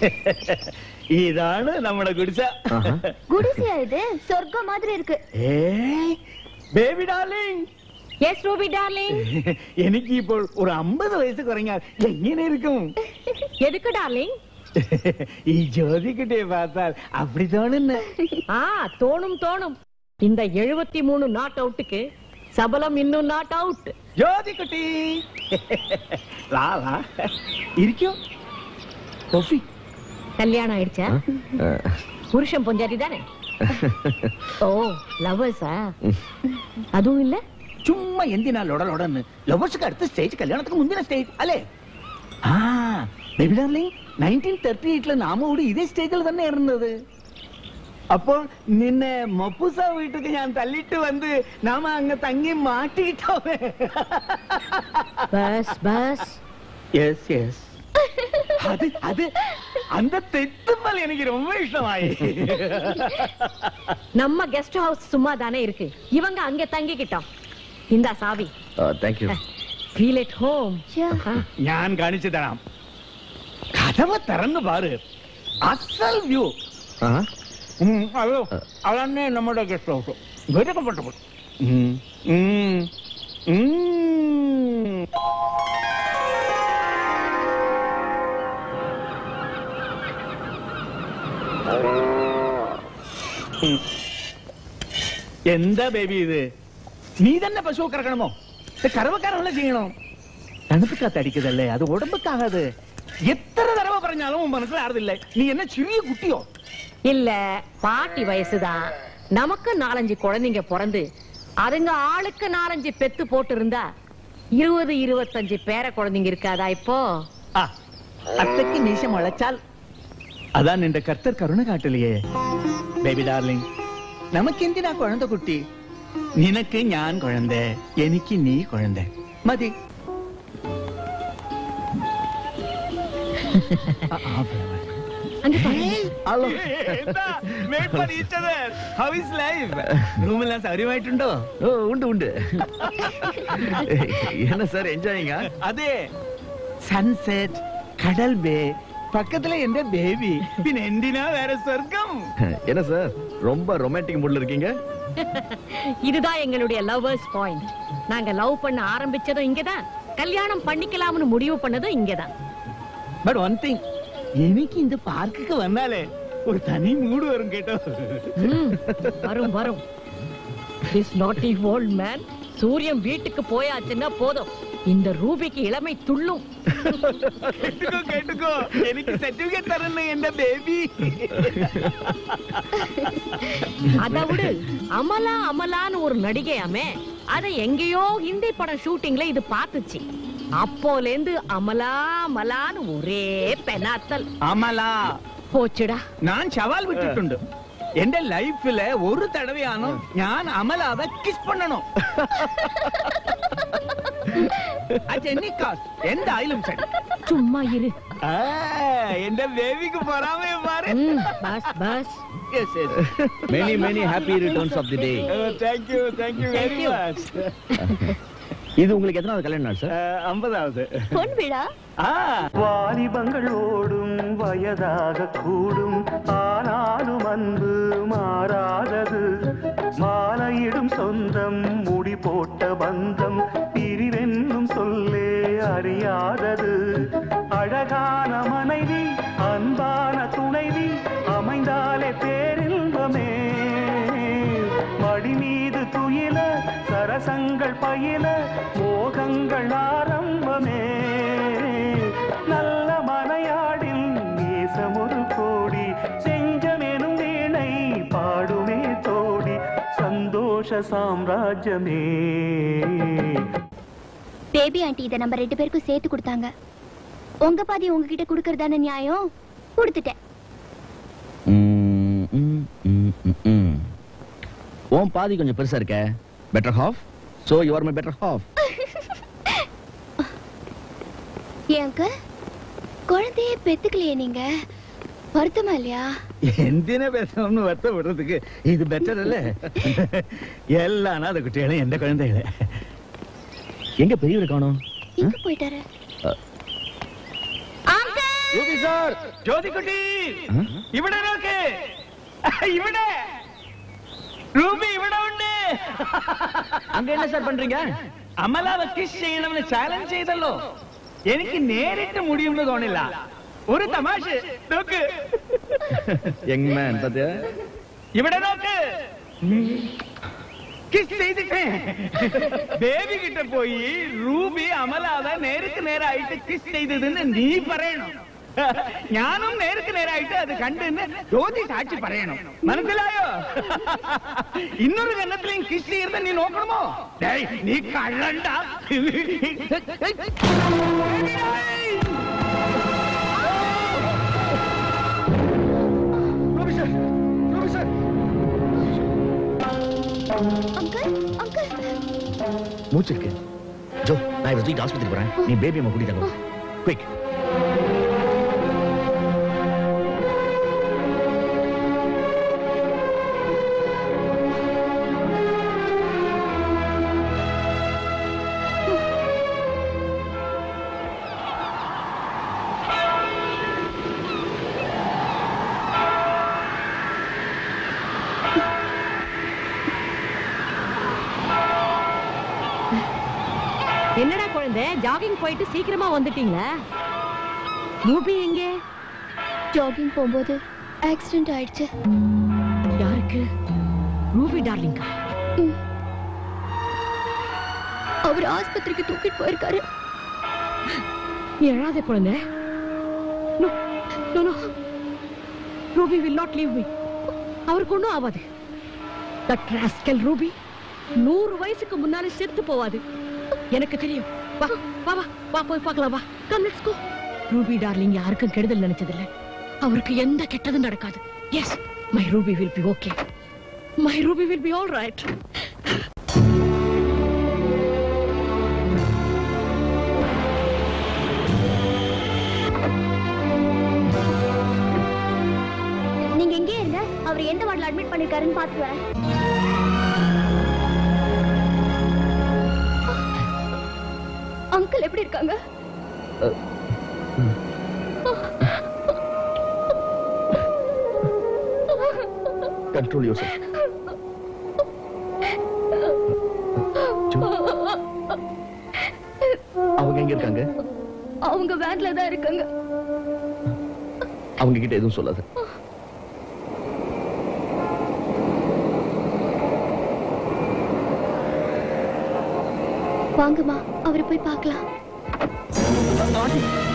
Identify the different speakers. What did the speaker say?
Speaker 1: ഇതാണ് നമ്മുടെ കുടിച്ച
Speaker 2: குடிசையா இது சொர்க்கம் மாதிரி இருக்கு
Speaker 1: hey baby darling
Speaker 3: yes Ruby darling
Speaker 1: എനിക്ക് ഇപ്പോൾ ഒരു അമ്പത് വയസ്സ് കുറഞ്ഞാൽ എങ്ങനെ ഇരിക്കും
Speaker 3: எதுக்கு டார்லிங்
Speaker 1: ഈ ജ്യോതിക്കുട്ടിയെ பார்த்தாൽ அப்படி തോന്നുന്നു
Speaker 3: ஆ தோணும் தோணும் இந்த எழுபத்தி மூணு நாட் அவுட்டுக்கு சபலம் இன்னும் நாட் அவுட்
Speaker 1: ജ്യോതിക്കുട്ടി ലാ ലാ ഇരിക്കൂ കോഫി
Speaker 3: கல்யாணம் ஆயிடுச்சா புருஷன் பொஞ்சாதி தானே ஓ லவ்வர்ஸா அதுவும் இல்ல
Speaker 1: ചുമ്മാ എന്തിനാ ലൊടലൊടന്ന് ലവേഴ്സ്ക്ക് അടുത്ത സ്റ്റേജ് കല്യാണത്തിന് മുന്തിന സ്റ്റേജ് അല്ലേ ആ ബേബി ഡാർലിംഗ് നയൻറ്റീൻ തേർട്ടി എയ്റ്റില് നാമ കൂടി ഇതേ സ്റ്റേജിൽ തന്നെ ഇരുന്നത് അപ്പോൾ നിന്നെ മപ്പൂസ വീട്ടിക്ക് ഞാൻ തള്ളിട്ട് വന്ന് നാമ അങ്ങ് തങ്ങി മാറ്റിയിട്ടോ
Speaker 3: பஸ் பஸ்
Speaker 1: യെസ് യെസ് അത് അത് அந்த തെറ്റുമ്പോൾ എനിക്ക് ரொம்ப ഇഷ്ടമായി
Speaker 3: நம்ம கெஸ்ட் ஹவுஸ் சும்மா தானே இருக்கு இவங்க அங்க தங்கிக்கிட்டோம் இந்த சாவி
Speaker 4: தேங்க்யூ
Speaker 3: ஃபீல் at ஹோம்
Speaker 1: ഞാൻ കാണിച്ചു തരാം കഥവ് തുറന്നു പാറ് അസൽ വ്യൂ അതോ അതന്നെ നമ്മുടെ ഗസ്റ്റ് ഹൗസ് വെറുക്കപ്പെട്ടു എന്താ ബേബി ഇത് നീ തന്നെ പശു കറക്കണമോ ഇത് കറവക്കാരനല്ല ചെയ്യണോ തണുപ്പ് കാത്തടിക്കതല്ലേ അത് ഉടമ്പക്കാകാത് എത്ര തടവ പറഞ്ഞാലും മനസ്സിലാറുന്നില്ല നീ എന്നെ ചെറിയ കുട്ടിയോ
Speaker 3: இல்ல பாட்டி வயசுதான் நமக்கு நாலஞ்சு குழந்தைங்க பிறந்து அதுங்க ஆளுக்கு நாலஞ்சு பெத்து போட்டு இருந்தா இருபது இருபத்தஞ்சு பேர குழந்தைங்க இருக்காதா இப்போ
Speaker 1: ആ അത്തക്ക് മീശ മുളച്ചാൽ അതാ നിന്റെ കർത്തർ കരുണ കാട്ടില്ലേ ബേബി ഡാർലിംഗ് നമുക്കെന്തിനാ കുഴന്ത കുട്ടി നിനക്ക് ഞാൻ കുഴന്ത എനിക്ക് നീ കുഴന്ത മതി ആ, ആ, പോ.
Speaker 3: அங்க பாருங்க.
Speaker 1: ഹലോ റൂമെല്ലാം സൗകര്യമായിട്ടുണ്ടോ
Speaker 4: ഓ ഉണ്ട് ഉണ്ട് என்ன சார் என்ஜாயிங்கா
Speaker 1: അതെ സൺസെറ്റ് കടൽ ബേ പക്കത്തിലെ എന്റെ ബേബി പിന്നെ എന്തിനാ വേറെ സ്വർഗം
Speaker 4: என்ன சார் ரொம்ப ரொமான்டிக் மூட்ல இருக்கீங்க
Speaker 3: இதுதான் எங்களுடைய லவ்வர்ஸ் பாயிண்ட் நாங்க லவ் பண்ண ஆரம்பிச்சதும் இங்கதான் கல்யாணம் பண்ணிக்கலாம்னு முடிவு பண்ணதும் இங்கதான்
Speaker 1: ബട്ട് വൺ തിങ് എനിക്ക് இந்த പാർക്കൊക്കെ വന്നാലേ ഒരു തനി മൂഡ് വരും കേട്ടോ
Speaker 3: ம், வரும் வரும் திஸ் நாட்டி ஓல்ட் மேன் சூரியன் வீட்டுக்கு போயாச்சுன்னா போதும் இந்த ரூபிக்கு இளமை துள்ளும்
Speaker 1: കേട്ടുക്കോ കേട്ടുക്കോ എനിക്ക് സർട്ടിഫിക്കറ്റ് തരുന്ന എന്റെ ബേബി
Speaker 3: அதை விடு அமலா அமலான்னு ஒரு நடிகையாமே அதை எங்கேயோ ஹிந்தி படம் ஷூட்டிங்ல இது பார்த்துச்சு அப்போல இருந்து அமலா அமலான்னு ஒரே பெனாத்தல்
Speaker 1: അമല
Speaker 3: போச்சுடா
Speaker 1: ഞാൻ ചവാൽ വിട്ടിട്ടുണ്ട് എന്റെ ലൈഫില് ഒരു തടവയാണ് ഞാൻ അമലാതെ കിസ് പണ്ണണോ എന്തായാലും ശരി
Speaker 3: சும்மா இரு
Speaker 1: ആ, എന്റെ ബേബിക്ക് പൊറാമേ പാரு
Speaker 3: ம், பஸ் பஸ்
Speaker 1: yes yes
Speaker 4: many many happy returns of the day
Speaker 1: thank you thank you very
Speaker 3: you.
Speaker 1: Much
Speaker 4: இது உங்களுக்கு எத்தனாவது கல்யாண நாள் சார்
Speaker 1: അമ്പതാവത്
Speaker 2: பொன் விழா
Speaker 1: ആ
Speaker 5: வாலிபங்கள் ஓடும் வயதாக கூடும் ஆனாலும் அன்பு மாறாதது மாலையிடும் சொந்தம் முடி போட்ட பந்தம் பிரிவென்னும் சொல்லே அறியாதது அழகான மனைவி அன்பான துணைவி அமைந்தாலே பேரின்பமே மடி மீது துயில சரசங்கள் பயில மோகங்கள் ஆரம்பமே நல்ல மனையாடில் நேசமொரு கோடி செஞ்சமெனும் வீணை பாடுமே தோடி சந்தோஷ சாம்ராஜ்யமே
Speaker 2: பேபி ஆண்டி இதை நம்ம ரெண்டு பேருக்கும் சேர்த்து கொடுத்தாங்க உங்க பாதி உங்ககிட்ட கொடுக்கறதான நியாயம் கொடுத்துட்டேன்
Speaker 4: ம், ம், ம், ம், ம். உன் பாதி கொஞ்சம் பெருசா இருக்க better half so you are my better half
Speaker 2: ஏங்க குழந்தையே பெத்துக்கலையே நீங்க வருத்தமா இல்லையா
Speaker 1: എന്തിനാ ബെറ്റർന്ന് വ്യക്തപ്പെടുறதுக்கு ഇത് ബെറ്റർ അല്ലേ എല്ലാ അനാഥ കുട്ടികളും എന്റെ കുഴന്തകളെ
Speaker 4: எங்க பெரியவரை காணோம்
Speaker 2: எங்க போயிட்டாரு
Speaker 4: அ-
Speaker 2: அங்கிள்
Speaker 4: யோகி சார்
Speaker 1: ജ്യോതിക്കുട്ടി ഇവിടെ നോക്ക് ഇവിടെ ரூபி ഇവിടെ ഉണ്ട്
Speaker 4: அங்க என்ன சார் பண்றீங்க
Speaker 1: അമലാവെ കിസ് ചെയ്യണമെന്ന് ചാലഞ്ച് ചെയ്തല്ലോ എനിക്ക് നേരിട്ട് മുടിയുമെന്ന് തോന്നില്ല ഒരു തമാശ നോക്ക്
Speaker 4: யங் மேன் பாத்தியா
Speaker 1: ഇവിടെ നോക്ക് കിസ് ചെയ്തിട്ടേ ബേബി കിட்ட പോയി റൂബി അമലാവെ നേർക്ക് നേരായിട്ട് കിസ് ചെയ്തതെന്ന് നീ പറയണം ഞാനും നേർക്ക് നേരായിട്ട് അത് കണ്ടെന്ന് ജ്യോതി സാക്ഷി പറയണം മനസ്സിലായോ ഇന്നൊരു കന്നത്തിലെയും കിസ് ചെയ്ത് നീ നോക്കണമോ ഡേയ്, നീ കള്ളണ്ട
Speaker 4: Robbie sir Robbie sir
Speaker 2: uncle uncle
Speaker 4: மூச்சு இருக்கு ஜோ நான் இவரை தூக்கிட்டு ஆஸ்பத்திரி போறேன் நீ பேபி அம்மா கூட்டிட்டு குயிக்
Speaker 3: என்னடா குழந்தை ஜாகிங் போயிட்டு சீக்கிரமா வந்துட்டீங்களா ரூபி எங்கே
Speaker 2: ஜாகிங் போகும்போது ஆக்சிடென்ட் ஆயிடுச்சு
Speaker 3: யாருக்கு ரூபி டார்லிங்கா
Speaker 2: அவர் ஆஸ்பத்திரிக்கு தூக்கிட்டு போயிருக்காரு
Speaker 3: நீ அழாத குழந்தை No, no, no. Ruby will not leave me. அவருக்கு ஒண்ணும் ஆகாது தட் ராஸ்கல் ரூபி நூறு வயசுக்கு முன்னால செத்து போவாது எனக்கு தெரியும் வா வா வா வா போய் பார்க்கலாம் வா come let's go Ruby darling யாருக்கும் கெடுதல் நினைச்சதில்ல அவருக்கு எந்த கெட்டதும் நடக்காது yes my Ruby will be okay my Ruby will be all right
Speaker 2: நீங்க எங்கே இருங்க அவர் எந்த வார்டில் அட்மிட் பண்ணிருக்காருன்னு பார்த்துட்டு வரேன் அங்கிள் எப்படி இருக்காங்க
Speaker 4: கண்ட்ரோல் யோர் அவங்க எங்க இருக்காங்க
Speaker 2: அவங்க வேன்ல தான் இருக்காங்க
Speaker 4: அவங்க கிட்ட எதுவும் சொல்லாத
Speaker 2: வாங்கம்மா அவரை போய் பார்க்கலாம்
Speaker 4: ஆண்டி